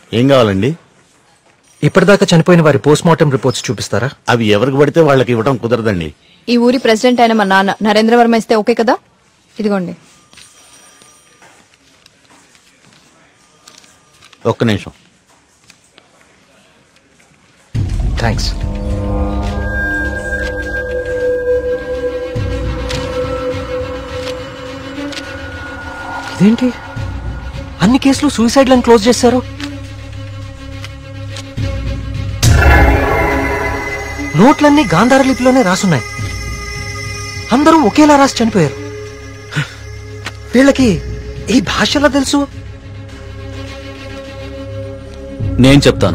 ఏం కావాలండి ఇప్పటిదాకా చనిపోయిన వారి పోస్ట్ మార్టం రిపోర్ట్స్ చూపిస్తారా అవి ఎవరికి పడితే వాళ్ళకి ఇవ్వడం కుదరదండి ఈ ఊరి ప్రెసిడెంట్ అయిన మా నాన్న నరేంద్ర వర్మ ఇస్తే ఓకే కదా ఇదిగోండి ఒక్క నిమిషం థ్యాంక్స్ ఇదేంటి అన్ని కేసులు సూసైడ్లను క్లోజ్ చేశారు నోట్లన్నీ గాంధార లిపిలోనే రాసున్నాయి అందరూ ఒకేలా రాసి చనిపోయారు వీళ్ళకి ఈ భాషలో తెలుసు నేను చెప్తాను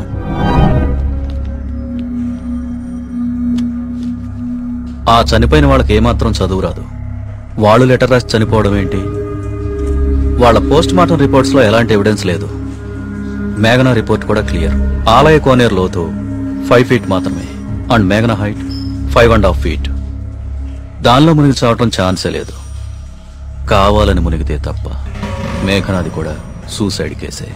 ఆ చనిపోయిన వాళ్ళకి ఏమాత్రం చదువు రాదు వాళ్ళు లెటర్ రాసి చనిపోవడం ఏంటి వాళ్ళ పోస్ట్ మార్టం రిపోర్ట్స్ లో ఎలాంటి ఎవిడెన్స్ లేదు మేఘనా రిపోర్ట్ కూడా క్లియర్ ఆలయ కోనేరు లోతు ఫైవ్ ఫీట్ మాత్రమే అండ్ మేఘనా height five and half feet దానిలో మునిగి చావటం ఛాన్సే లేదు కావాలని మునిగితే తప్ప మేఘనాది కూడా సూసైడ్ కేసే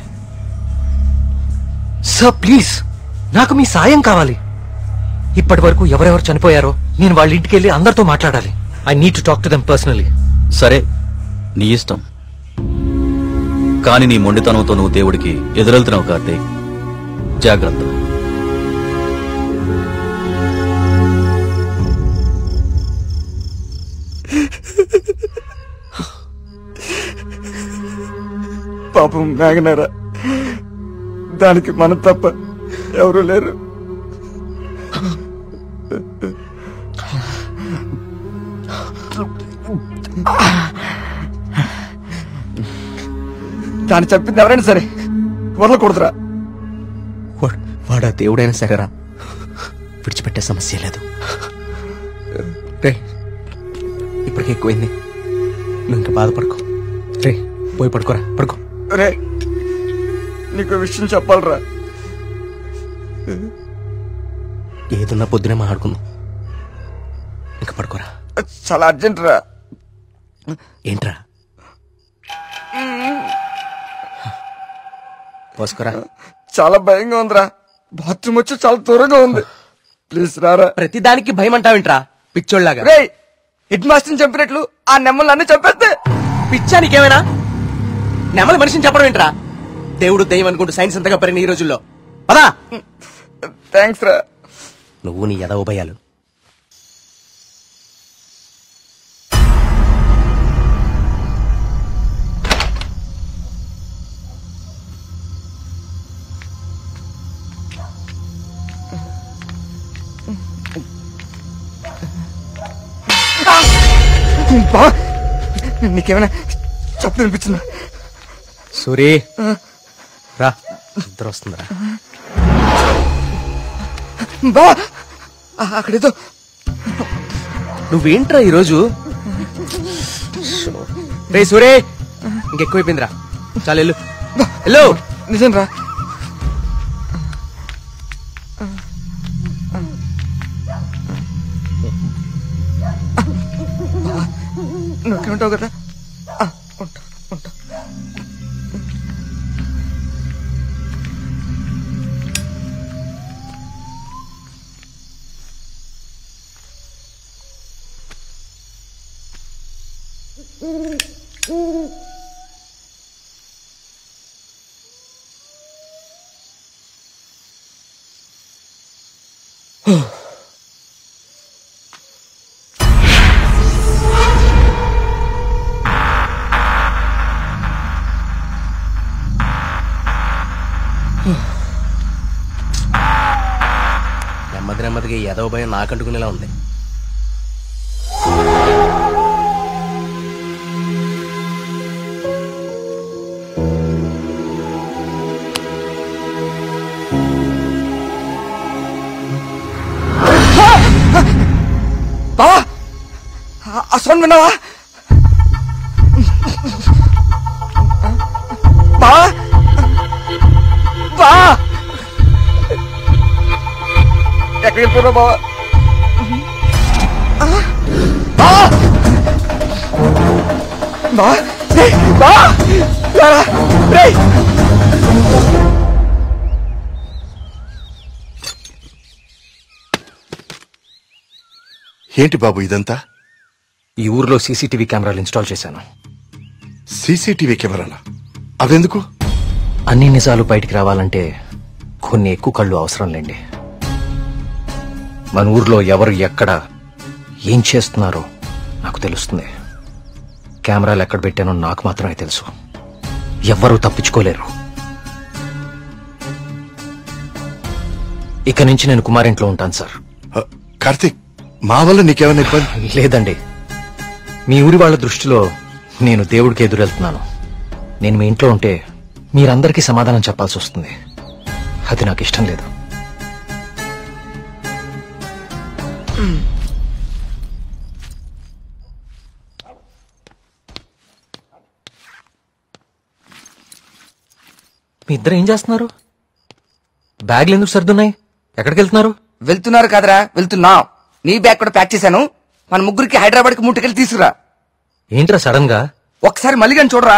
సార్ ప్లీజ్ నాకు మీ సాయం కావాలి ఇప్పటి వరకు ఎవరెవరు చనిపోయారో నేను వాళ్ళ ఇంటికి వెళ్ళి అందరితో మాట్లాడాలి I need to talk to them personally సరే నీ ఇష్టం కాని నీ మొండితనంతో నువ్వు దేవుడికి ఎదురెళ్తున్నావు కార్తీక్ జాగ్రత్త పాపం మేఘనారా దానికి మనం తప్ప ఎవరు లేరు దాన్ని చెప్పింది ఎవరైనా సరే వదలకూడదురా వాడా దేవుడైనా సరేరా విడిచిపెట్టే సమస్య లేదు రే ఇప్పటికే ఎక్కువైంది నువ్వు ఇంకా బాధపడుకో రే పోయి పడుకోరా పడుకో రే నీకు విషయం చెప్పాలరా ఏదున్నా పొద్దునే మాట్లాడుకుందాం ఇంకా పడుకోరా చాలా అర్జెంట్ రా ఏంట్రా పోసుకోరా చాలా భయంగా ఉందిరా బాత్రూమ్ వచ్చి చాలా దూరంగా ఉంది ప్లీజ్ రారా ప్రతి దానికి భయం అంటావేంట్రా పిచ్చోళ్ళలాగా రే హెడ్ మాస్టర్ చంపినట్లు ఆ నెమ్మలు అన్ని చంపేస్తే పిచ్చా నీకేమైనా నెమలి మనిషిని చెప్పడం ఏంట్రా దేవుడు దయ్యం అనుకుంటూ సైన్స్ అంతగా పెరిగిన ఈ రోజుల్లో పదా థ్యాంక్స్ రా నువ్వు నీ యథ ఉభయాలు బా నీకేమైనా చెప్పు వినిపించిందా సూరి రా నిద్ర వస్తుందిరా బా ఆ, అక్కడేదో నువ్వేంట్రా ఈరోజు రే సూరే ఇంకెక్కువైపోయిందిరా చాలు వెళ్ళు వెళ్ళు నిజం రా నువ్వు ఉంటావు కదా ఆ, ఉంటా ఉంటా నెమ్మది నెమ్మదిగా ఈ ఎదవ భయం నాకంటుకునేలా ఉంది బావా ఆ- ఆ సౌండ్ విన్నావా బావా బా ఎక్కడికి వెళ్ళిపోయినా బావా బా బా రేయ్, బా రారా, రేయ్. ఏంటి బాబు ఇదంతా ఈ ఊర్లో సీసీటీవీ కెమెరాలు ఇన్స్టాల్ చేశాను సీసీటీవీ కెమెరాలా అవెందుకు అన్ని నిజాలు బయటికి రావాలంటే కొన్ని ఎక్కువ కళ్ళు అవసరం లేండి మన ఊర్లో ఎవరు ఎక్కడ ఏం చేస్తున్నారో నాకు తెలుస్తుంది కెమెరాలు ఎక్కడ పెట్టానో నాకు మాత్రమే తెలుసు ఎవ్వరూ తప్పించుకోలేరు ఇక నుంచి నేను కుమారింట్లో ఉంటాను సార్ ఆ, కార్తీక్ మా వల్ల నీకేమైనా ఇబ్బంది లేదండి మీ ఊరి వాళ్ళ దృష్టిలో నేను దేవుడికి ఎదురెళ్తున్నాను నేను మీ ఇంట్లో ఉంటే మీరందరికీ సమాధానం చెప్పాల్సి వస్తుంది అది నాకు ఇష్టం లేదు మీ ఇద్దరు ఏం చేస్తున్నారు బ్యాగ్లు ఎందుకు సర్దున్నాయి ఎక్కడికి వెళ్తున్నారు వెళ్తున్నారు కాదరా వెళ్తున్నాం నీ బ్యాగ్ కూడా ప్యాక్ చేశాను మన ముగ్గురికి హైదరాబాద్ కి మూటకెళ్ళి తీసుకురా ఏంట్రా సడన్ గా ఒకసారి మళ్ళీ కానీ చూడరా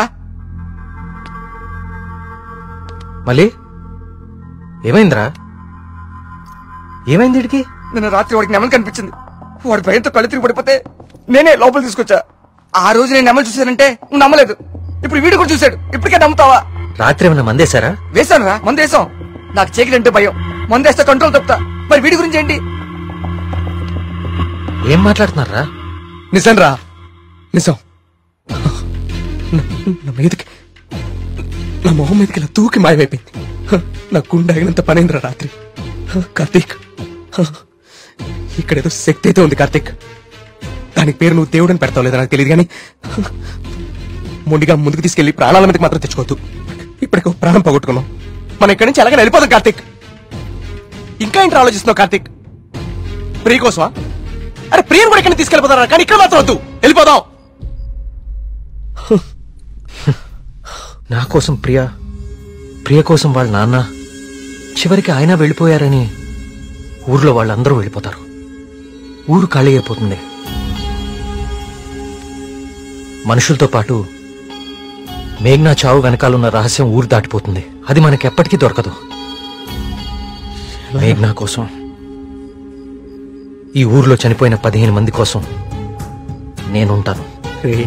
మళ్ళీ ఏమైందిరా ఏమైంది వీడికి నిన్న రాత్రి వాడికి నెమలి కనిపించింది వాడి భయంతో కళ్ళు తిరిగి పడిపోతే నేనే లోపల తీసుకొచ్చా ఆ రోజు నేను నెమలి చూశానంటే నువ్వు నమ్మలేదు ఇప్పుడు వీడు కూడా చూశాడు ఇప్పటికే నమ్ముతావా రాత్రి ఏమైనా మందేశారా వేశాను రా మందు వేసాం నాకు చీకటి అంటే భయం మందు వేస్తే కంట్రోల్ తప్పుతా మరి వీడి గురించి ఏంటి ఏం మాట్లాడుతున్నారా నిజం రా నిజం నా- నా మీదకి నా మొహం మీదకి ఇలా తూకి మాయమైపోయింది హ, నా గుండె ఆగినంత పనైందిరా రాత్రి హ, కార్తీక్ హ, ఇక్కడ ఏదో శక్తి అయితే ఉంది కార్తీక్ దానికి పేరు నువ్వు దేవుడని పెడతావు లేదా నాకు తెలియదు కానీ హ, మొండిగా ముందుకు తీసుకెళ్లి ప్రాణాల మీదకి మాత్రం తెచ్చుకోవద్దు ఇప్పటికే ఒక ప్రాణం పోగొట్టుకున్నాం మనం ఇక్కడి నుంచి అలాగే వెళ్ళిపోదాం కార్తీక్ ఇంకా ఏంటి ఆలోచిస్తున్నావు కార్తీక్ ప్రియ కోసమా అరే ప్రియను కూడా ఇక్కడ తీసుకెళ్ళిపోతారా కానీ ఇక్కడ మాత్రం వద్దు వెళ్ళిపోదాం నా కోసం ప్రియ ప్రియ కోసం వాళ్ళ నాన్న చివరికి ఆయన వెళ్ళిపోయారని ఊర్లో వాళ్ళందరూ వెళ్ళిపోతారు ఊరు ఖాళీ అయిపోతుంది మనుషులతో పాటు మేఘ్నా చావు వెనకాలన్న రహస్యం ఊరు దాటిపోతుంది అది మనకెప్పటికీ దొరకదు మేఘ్నా కోసం ఈ ఊర్లో చనిపోయిన పదిహేను మంది కోసం నేనుంటాను రేయ్,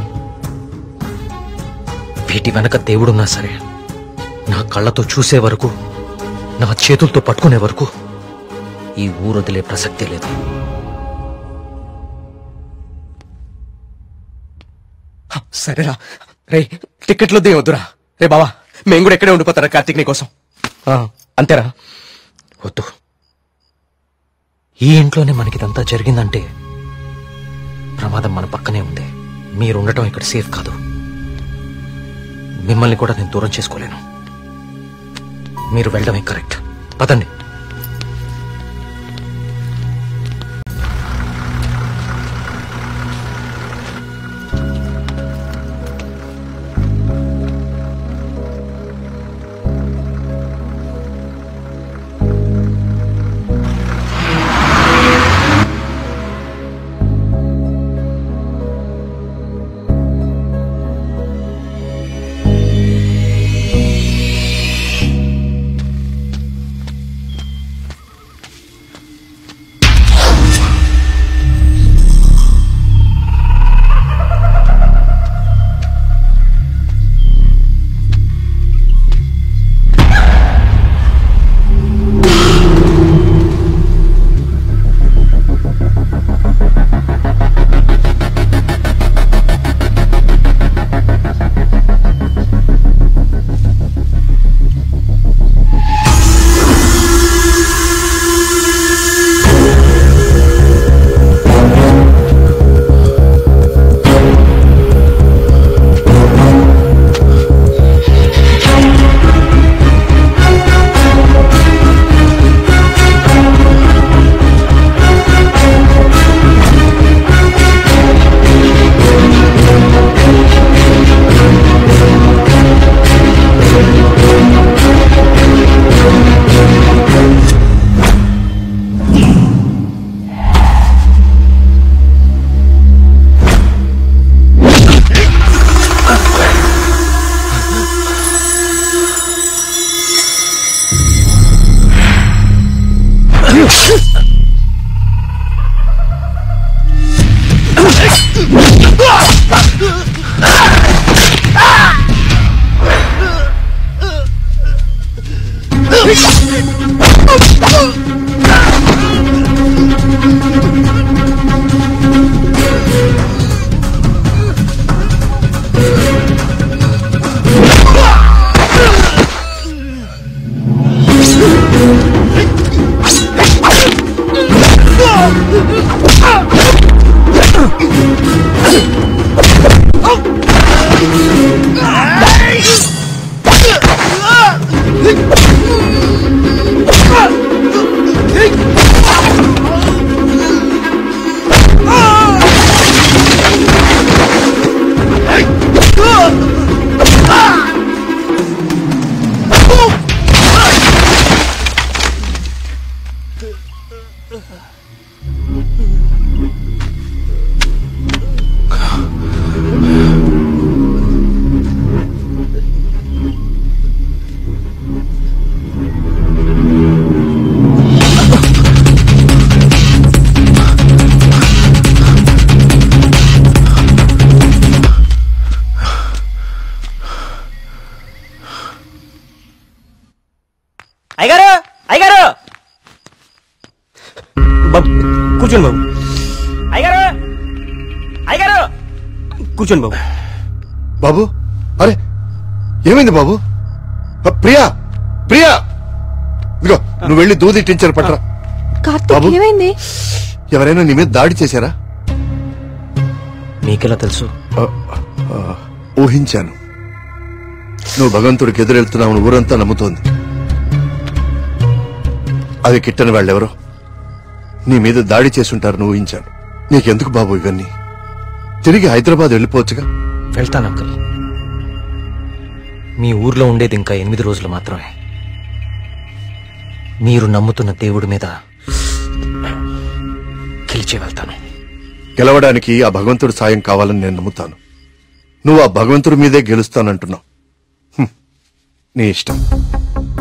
వీటి వెనక దేవుడున్నా సరే నా కళ్ళతో చూసే వరకు నా చేతులతో పట్టుకునే వరకు ఈ ఊరు వదిలే ప్రసక్తే లేదు హ, సరేరా రే టికెట్లు వద్దు వద్దురా రే బావా మేము కూడా ఇక్కడే ఉండిపోతారా కార్తీక్ నీ కోసం ఆ, అంతేరా వద్దు ఈ ఇంట్లోనే మనకిదంతా జరిగిందంటే ప్రమాదం మన పక్కనే ఉంది మీరు ఉండటం ఇక్కడ సేఫ్ కాదు మిమ్మల్ని కూడా నేను దూరం చేసుకోలేను మీరు వెళ్ళడమే కరెక్ట్ పదండి అయ్యగారు అయ్యగారు బాబు కూర్చోండి బాబు అయ్యగారు అయ్యగారు కూర్చోండి బాబు బాబు అరే ఏమైంది బాబు ఆ, ప్రియా ప్రియా ఇదిగో నువ్వు వెళ్ళి దూది టించర్ పట్టరా కార్తీక్ బాబు. ఏమైంది ఎవరైనా నీ మీద దాడి చేశారా మీకెలా తెలుసు ఆ, ఆ, ఊహించాను నువ్వు భగవంతుడికి ఎదురెళ్తున్నావు ఊరంతా నమ్ముతోంది అది కిట్టని వాళ్ళెవరో నీ మీద దాడి చేసుంటారని ఊహించాను నీకెందుకు బాబు ఇవన్నీ తిరిగి హైదరాబాద్ వెళ్ళిపోవచ్చుగా వెళ్తాను అంకుల్ మీ ఊర్లో ఉండేది ఇంకా ఎనిమిది రోజులు మాత్రమే మీరు నమ్ముతున్న దేవుడి మీద గెలిచి వెళ్తాను గెలవడానికి ఆ భగవంతుడి సాయం కావాలని నేను నమ్ముతాను నువ్వు ఆ భగవంతుడి మీదే గెలుస్తానంటున్నావు హ్మ్. నీ ఇష్టం